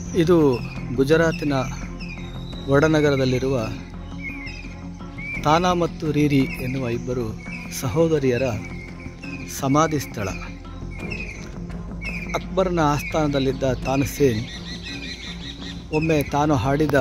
ಇದು ಗುಜರಾತಿನ ವಡನಗರದಲ್ಲಿರುವ ತಾನಾ ಮತ್ತು ರೀರಿ ಎನ್ನುವ ಇಬ್ಬರು ಸಹೋದರಿಯರ ಸಮಾಧಿ ಸ್ಥಳ ಅಕ್ಬರ್ನ ಆಸ್ಥಾನದಲ್ಲಿದ್ದ ತಾನಸೇನ್ ಒಮ್ಮೆ ತಾನು ಹಾಡಿದ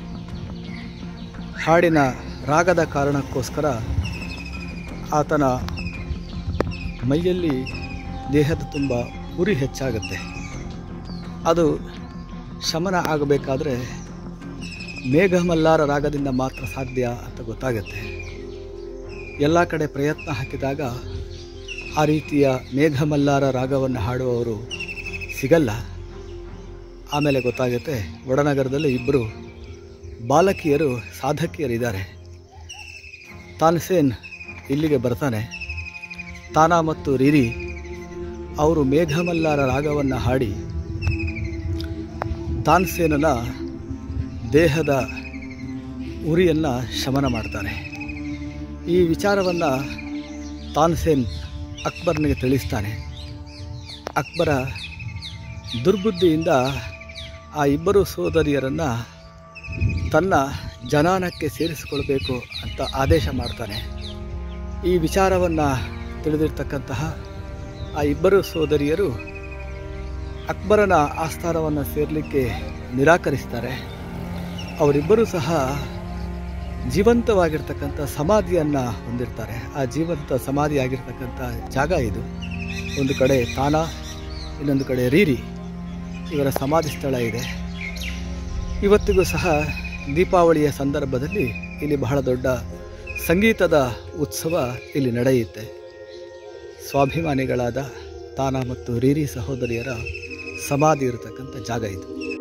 ಹಾಡಿನ ರಾಗದ ಕಾರಣಕ್ಕೋಸ್ಕರ ಆತನ ಮೈಯಲ್ಲಿ ದೇಹದ ತುಂಬ ಉರಿ ಹೆಚ್ಚಾಗುತ್ತೆ ಅದು ಶಮನ ಆಗಬೇಕಾದ್ರೆ ಮೇಘಮಲ್ಲಾರ ರಾಗದಿಂದ ಮಾತ್ರ ಸಾಧ್ಯ ಅಂತ ಗೊತ್ತಾಗುತ್ತೆ ಎಲ್ಲ ಕಡೆ ಪ್ರಯತ್ನ ಹಾಕಿದಾಗ ಆ ರೀತಿಯ ಮೇಘಮಲ್ಲಾರ ರಾಗವನ್ನು ಹಾಡುವವರು ಸಿಗಲ್ಲ ಆಮೇಲೆ ಗೊತ್ತಾಗುತ್ತೆ ವಡನಗರದಲ್ಲಿ ಇಬ್ಬರು ಬಾಲಕಿಯರು ಸಾಧಕಿಯರಿದ್ದಾರೆ ತಾನ್ಸೇನ್ ಇಲ್ಲಿಗೆ ಬರ್ತಾನೆ ತಾನಾ ಮತ್ತು ರಿರಿ ಅವರು ಮೇಘಮಲ್ಲಾರ ರಾಗವನ್ನು ಹಾಡಿ ತಾನ್ಸೇನನ ದೇಹದ ಉರಿಯನ್ನು ಶಮನ ಮಾಡ್ತಾರೆ ಈ ವಿಚಾರವನ್ನು ತಾನ್ಸೇನ್ ಅಕ್ಬರ್ನಿಗೆ ತಿಳಿಸ್ತಾನೆ ಅಕ್ಬರ ದುರ್ಬುದ್ಧಿಯಿಂದ ಆ ಇಬ್ಬರು ಸೋದರಿಯರನ್ನು ತನ್ನ ಜನಾನಕ್ಕೆ ಸೇರಿಸಿಕೊಳ್ಬೇಕು ಅಂತ ಆದೇಶ ಮಾಡ್ತಾನೆ ಈ ವಿಚಾರವನ್ನು ತಿಳಿದಿರ್ತಕ್ಕಂತಹ ಆ ಇಬ್ಬರು ಸೋದರಿಯರು ಅಕ್ಬರನ ಆಸ್ಥಾನವನ್ನು ಸೇರಲಿಕ್ಕೆ ನಿರಾಕರಿಸ್ತಾರೆ ಅವರಿಬ್ಬರೂ ಸಹ ಜೀವಂತವಾಗಿರ್ತಕ್ಕಂಥ ಸಮಾಧಿಯನ್ನು ಹೊಂದಿರ್ತಾರೆ ಆ ಜೀವಂತ ಸಮಾಧಿ ಆಗಿರ್ತಕ್ಕಂಥ ಜಾಗ ಇದು ಒಂದು ಕಡೆ ತಾನಾ ಇನ್ನೊಂದು ಕಡೆ ರೀರಿ ಇವರ ಸಮಾಧಿ ಸ್ಥಳ ಇದೆ ಇವತ್ತಿಗೂ ಸಹ ದೀಪಾವಳಿಯ ಸಂದರ್ಭದಲ್ಲಿ ಇಲ್ಲಿ ಬಹಳ ದೊಡ್ಡ ಸಂಗೀತದ ಉತ್ಸವ ಇಲ್ಲಿ ನಡೆಯುತ್ತೆ ಸ್ವಾಭಿಮಾನಿಗಳಾದ ತಾನಾ ಮತ್ತು ರೀರಿ ಸಹೋದರಿಯರ ಸಮಾಧಿ ಇರತಕ್ಕಂಥ ಜಾಗ ಇದು